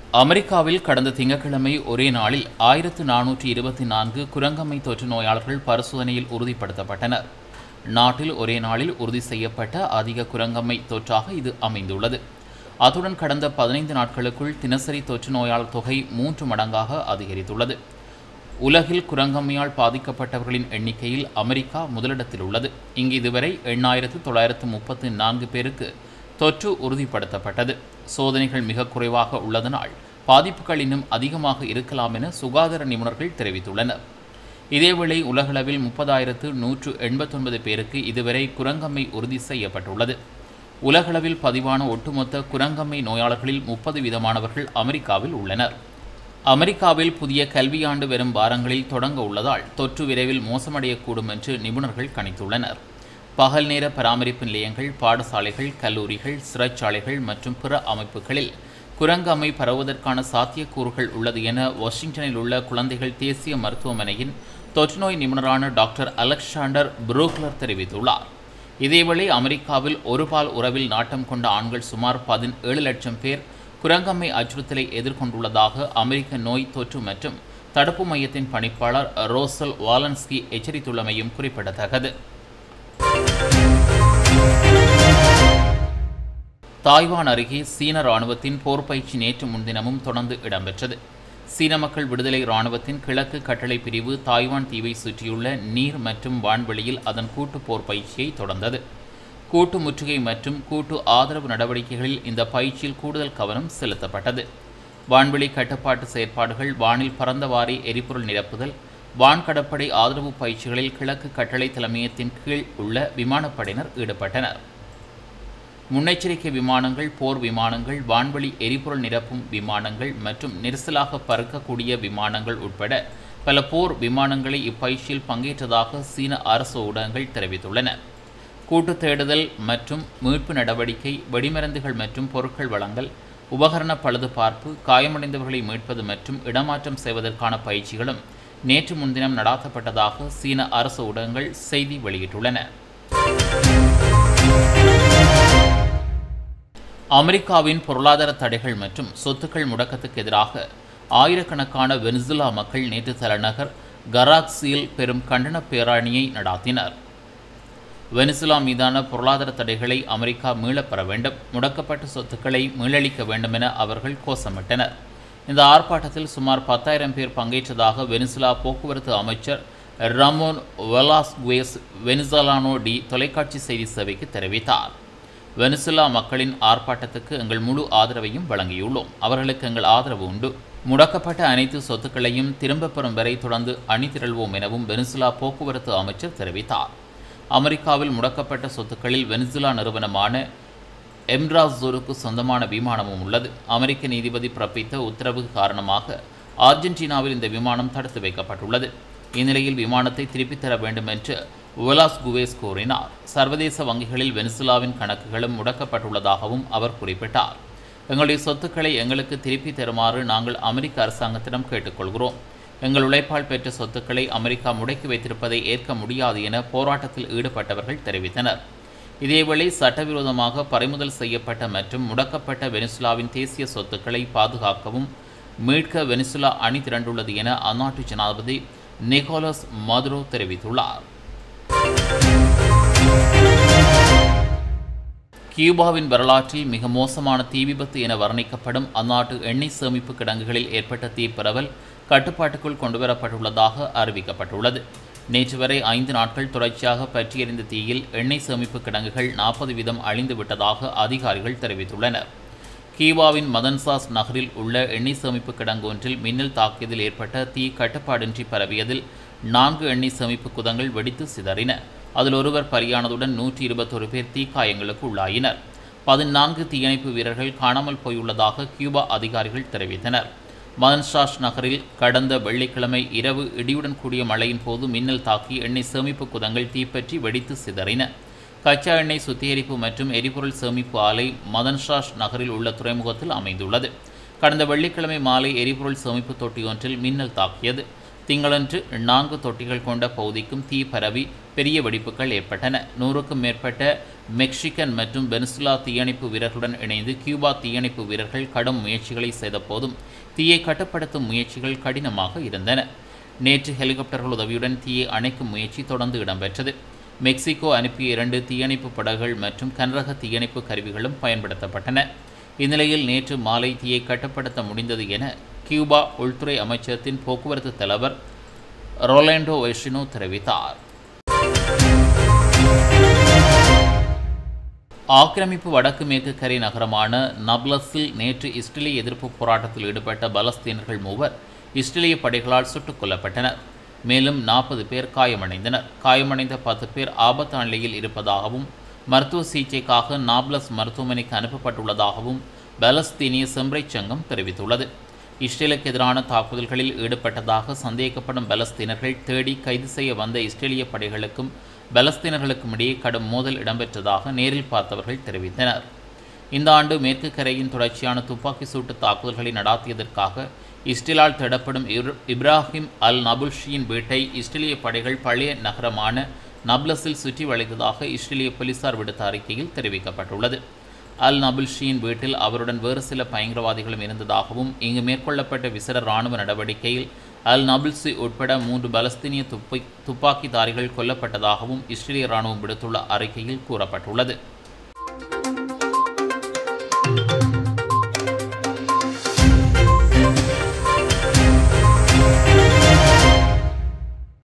அமெரிக்காவில் கடந்த திங்கட்கிழமை ஒரே நாளில் ஆயிரத்து நானூற்றி இருபத்தி நான்கு குரங்கம்மை தொற்று நோயாளர்கள் பரிசோதனையில் உறுதிப்படுத்தப்பட்டனர் நாட்டில் ஒரே நாளில் உறுதி செய்யப்பட்ட அதிக குரங்கம்மை தொற்றாக இது அமைந்துள்ளது அத்துடன் கடந்த பதினைந்து நாட்களுக்குள் தினசரி தொற்று நோயாளர் தொகை மூன்று மடங்காக அதிகரித்துள்ளது உலகில் குரங்கம்மையால் பாதிக்கப்பட்டவர்களின் எண்ணிக்கையில் அமெரிக்கா முதலிடத்தில் உள்ளது இங்கு இதுவரை எண்ணாயிரத்து தொள்ளாயிரத்து முப்பத்து நான்கு பேருக்கு தொற்று உறுதிப்படுத்தப்பட்டது சோதனைகள் மிக குறைவாக உள்ளதனால் பாதிப்புகள் இன்னும் அதிகமாக இருக்கலாம் என சுகாதார நிபுணர்கள் தெரிவித்துள்ளனர் இதேவேளை உலகளவில் முப்பதாயிரத்து நூற்று எண்பத்தொன்பது பேருக்கு இதுவரை குரங்கம்மை உறுதி செய்யப்பட்டுள்ளது உலகளவில் பதிவான ஒட்டுமொத்த குரங்கம்மை நோயாளர்களில் முப்பது வீதமானவர்கள் அமெரிக்காவில் உள்ளனர் அமெரிக்காவில் புதிய கல்வியாண்டு வரும் வாரங்களில் தொடங்க உள்ளதால் தொற்று விரைவில் மோசமடையக்கூடும் என்று நிபுணர்கள் கணித்துள்ளனர் பகல் நேர பராமரிப்பு நிலையங்கள் பாடசாலைகள் கல்லூரிகள் சிறைச்சாலைகள் மற்றும் பிற அமைப்புகளில் குரங்கம்மை பரவுவதற்கான சாத்தியக்கூறுகள் உள்ளது என வாஷிங்டனில் உள்ள குழந்தைகள் தேசிய மருத்துவமனையின் தொற்றுநோய் நிபுணரான டாக்டர் அலெக்சாண்டர் புரூக்லர் தெரிவித்துள்ளார் இதேவேளை அமெரிக்காவில் ஒருபால் உறவில் நாட்டம் கொண்ட ஆண்கள் சுமார் பதினேழு லட்சம் பேர் குரங்கம்மை அச்சுறுத்தலை எதிர்கொண்டுள்ளதாக அமெரிக்க நோய் தொற்று மற்றும் தடுப்பு மையத்தின் பணிப்பாளர் ரோசல் வாலன்ஸ்கி எச்சரித்துள்ளமையும் குறிப்பிடத்தக்கது தாய்வான் அருகே சீன ராணுவத்தின் போர் பயிற்சி நேற்று முன்தினமும் தொடர்ந்து இடம்பெற்றது சீன மக்கள் விடுதலை ராணுவத்தின் கிழக்கு கட்டளை பிரிவு தாய்வான் தீவை சுற்றியுள்ள நீர் மற்றும் வான்வெளியில் அதன் கூட்டு போர் பயிற்சியை தொடர்ந்தது கூட்டு முற்றுகை மற்றும் கூட்டு ஆதரவு நடவடிக்கைகளில் இந்த பயிற்சியில் கூடுதல் கவனம் செலுத்தப்பட்டது வான்வெளி கட்டுப்பாட்டு செயற்பாடுகள் வானில் பறந்தவாறே எரிபொருள் நிரப்புதல் வான் கடற்படை ஆதரவு பயிற்சிகளில் கிழக்கு கட்டளை தலைமையத்தின் கீழ் உள்ள விமானப்படையினர் ஈடுபட்டனர் முன்னெச்சரிக்கை விமானங்கள் போர் விமானங்கள் வான்வழி எரிபொருள் நிரப்பும் விமானங்கள் மற்றும் நெரிசலாக பறக்கக்கூடிய விமானங்கள் உட்பட பல போர் விமானங்களை இப்பயிற்சியில் பங்கேற்றதாக சீன அரசு ஊடகங்கள் தெரிவித்துள்ளன கூட்டு தேடுதல் மற்றும் மீட்பு நடவடிக்கை வெடிமருந்துகள் மற்றும் பொருட்கள் வழங்கல் உபகரண பழுதுபார்ப்பு காயமடைந்தவர்களை மீட்பது மற்றும் இடமாற்றம் செய்வதற்கான பயிற்சிகளும் நேற்று முன்தினம் நடாத்தப்பட்டதாக சீன அரசு ஊடகங்கள் செய்தி வெளியிட்டுள்ளன அமெரிக்காவின் பொருளாதார தடைகள் மற்றும் சொத்துக்கள் முடக்கத்துக்கு எதிராக ஆயிரக்கணக்கான வெனிசுலா மக்கள் நேற்று தலைநகர் கராக்சியில் பெரும் கண்டன பேரணியை நடாத்தினர் வெனிசுலா மீதான பொருளாதார தடைகளை அமெரிக்கா மீளப் பெற வேண்டும் முடக்கப்பட்ட சொத்துக்களை மீளளிக்க வேண்டும் என அவர்கள் கோஷமிட்டனர் இந்த ஆர்ப்பாட்டத்தில் சுமார் பத்தாயிரம் பேர் பங்கேற்றதாக வெனிசுலா போக்குவரத்து அமைச்சர் ரமோன் வெலாஸ்குவேஸ் வெனிசலானோ டி தொலைக்காட்சி செய்தி சேவைக்கு தெரிவித்தார் வெனிசுலா மக்களின் ஆர்ப்பாட்டத்துக்கு எங்கள் முழு ஆதரவையும் வழங்கியுள்ளோம் அவர்களுக்கு எங்கள் ஆதரவு உண்டு முடக்கப்பட்ட அனைத்து சொத்துக்களையும் திரும்பப் பெறும் வரை தொடர்ந்து அணிதிரள்வோம் எனவும் வெனிசுலா போக்குவரத்து அமைச்சர் தெரிவித்தார் அமெரிக்காவில் முடக்கப்பட்ட சொத்துக்களில் வெனிசுலா நிறுவனமான எம்ராசோருக்கு சொந்தமான விமானமும் உள்ளது அமெரிக்க நீதிபதி பிறப்பித்த உத்தரவு காரணமாக ஆர்ஜென்டினாவில் இந்த விமானம் தடுத்து வைக்கப்பட்டுள்ளது இந்நிலையில் விமானத்தை திருப்பித் தர வேண்டும் என்று உவலாஸ் குவேஸ் கூறினார் சர்வதேச வங்கிகளில் வெனிசுலாவின் கணக்குகளும் முடக்கப்பட்டுள்ளதாகவும் அவர் குறிப்பிட்டார் எங்களுடைய சொத்துக்களை எங்களுக்கு திருப்பி தருமாறு நாங்கள் அமெரிக்க அரசாங்கத்திடம் கேட்டுக்கொள்கிறோம் எங்கள் உழைப்பால் பெற்ற சொத்துக்களை அமெரிக்கா முடக்கி வைத்திருப்பதை ஏற்க முடியாது என போராட்டத்தில் ஈடுபட்டவர்கள் தெரிவித்தனர் இதேவேளை சட்டவிரோதமாக பறிமுதல் செய்யப்பட்ட மற்றும் முடக்கப்பட்ட வெனிசுலாவின் தேசிய சொத்துக்களை பாதுகாக்கவும் மீட்க வெனிசுலா அணி திரண்டுள்ளது என அந்நாட்டு ஜனாதிபதி நிக்கோலஸ் மதுரோ தெரிவித்துள்ளார் கியூபாவின் வரலாற்றில் மிக மோசமான தீ விபத்து என வர்ணிக்கப்படும் அந்நாட்டு எண்ணெய் சேமிப்பு கிடங்குகளில் ஏற்பட்ட தீப்பரவல் கட்டுப்பாட்டுக்குள் கொண்டுவரப்பட்டுள்ளதாக அறிவிக்கப்பட்டுள்ளது நேற்று வரை ஐந்து நாட்கள் தொடர்ச்சியாக பற்றி எறிந்த தீயில் எண்ணெய் சேமிப்பு கிடங்குகள் நாற்பது வீதம் அழிந்து விட்டதாக அதிகாரிகள் தெரிவித்துள்ளனர் கீவாவின் மதன்சாஸ் நகரில் உள்ள எண்ணெய் சேமிப்பு கிடங்கு ஒன்றில் மின்னல் தாக்கியதில் ஏற்பட்ட தீ கட்டுப்பாடின்றி பரவியதில் நான்கு எண்ணெய் சேமிப்பு குதங்கள் வெடித்து சிதறின அதில் ஒருவர் பலியானதுடன் நூற்றி இருபத்தொரு பேர் தீக்காயங்களுக்கு உள்ளாயினர் பதினான்கு தீயணைப்பு வீரர்கள் காணாமல் போயுள்ளதாக கியூபா அதிகாரிகள் தெரிவித்தனர் மதன்ஷாஷ் நகரில் கடந்த வெள்ளிக்கிழமை இரவு இடியுடன் கூடிய மழையின் போது மின்னல் தாக்கி எண்ணெய் சேமிப்பு குதங்கள் தீப்பற்றி வெடித்து சிதறின கச்சா எண்ணெய் சுத்திகரிப்பு மற்றும் எரிபொருள் சேமிப்பு ஆலை மதன்ஷாஷ் நகரில் உள்ள துறைமுகத்தில் அமைந்துள்ளது கடந்த வெள்ளிக்கிழமை மாலை எரிபொருள் சேமிப்பு தொட்டி ஒன்றில் மின்னல் தாக்கியது திங்களன்று நான்கு தொட்டிகள் கொண்ட பகுதிக்கும் தீ பரவி பெரிய வெடிப்புகள் ஏற்பட்டன நூறுக்கும் மேற்பட்ட மெக்சிகன் மற்றும் வெனிசுலா தீயணைப்பு வீரர்களுடன் இணைந்து கியூபா தீயணைப்பு வீரர்கள் கடும் முயற்சிகளை செய்த போதும் தீயை கட்டுப்படுத்தும் முயற்சிகள் கடினமாக இருந்தன நேற்று ஹெலிகாப்டர்கள் உதவியுடன் தீயை அணைக்கும் முயற்சி தொடர்ந்து இடம்பெற்றது மெக்சிகோ அனுப்பிய இரண்டு தீயணைப்பு படகுகள் மற்றும் கனரக தீயணைப்பு கருவிகளும் பயன்படுத்தப்பட்டன இந்நிலையில் நேற்று மாலை தீயை கட்டுப்படுத்த முடிந்தது என கியூபா உள்துறை அமைச்சகத்தின் போக்குவரத்து தலைவர் ரொலாண்டோ வெஷினோ தெரிவித்தார் ஆக்கிரமிப்பு வடக்கு மேற்கு கரை நகரமான நப்லஸில் நேற்று இஸ்ரேலிய எதிர்ப்பு போராட்டத்தில் ஈடுபட்ட பலஸ்தீனர்கள் மூவர் இஸ்ரேலிய படைகளால் சுட்டுக் கொல்லப்பட்டனர் மேலும் நாற்பது பேர் காயமடைந்தனர் காயமடைந்த பத்து பேர் ஆபத்தான நிலையில் இருப்பதாகவும் மருத்துவ சிகிச்சைக்காக நாப்லஸ் மருத்துவமனைக்கு அனுப்பப்பட்டுள்ளதாகவும் பலஸ்தீனிய செம்பரை சங்கம் தெரிவித்துள்ளது இஸ்ரேலுக்கு எதிரான தாக்குதல்களில் ஈடுபட்டதாக சந்தேகிக்கப்படும் பலஸ்தீனர்கள் தேடி கைது செய்ய வந்த இஸ்ரேலிய படைகளுக்கும் பலஸ்தீனர்களுக்கும் இடையே கடும் மோதல் இடம்பெற்றதாக நேரில் பார்த்தவர்கள் தெரிவித்தனர் இந்த ஆண்டு மேற்கு கரையின் தொடர்ச்சியான துப்பாக்கி சூட்டு தாக்குதல்களை நடாத்தியதற்காக இஸ்ரேலால் தேடப்படும் இப்ர- இப்ராஹிம் அல் நபுல்ஷியின் வீட்டை இஸ்ரேலிய படைகள் பழைய நகரமான நப்லஸில் சுற்றி வளைத்ததாக இஸ்ரேலிய போலீசார் விடுத்த அறிக்கையில் தெரிவிக்கப்பட்டுள்ளது அல் நபுல்ஷியின் வீட்டில் அவருடன் வேறு சில பயங்கரவாதிகளும் இருந்ததாகவும் இங்கு மேற்கொள்ளப்பட்ட விசேட இராணுவ நடவடிக்கையில் அல் நபுல்சி உட்பட மூன்று பலஸ்தீனிய துப்பி துப்பாக்கிதாரிகள் கொல்லப்பட்டதாகவும் இஸ்ரேலிய இராணுவம் விடுத்துள்ள அறிக்கையில் கூறப்பட்டுள்ளது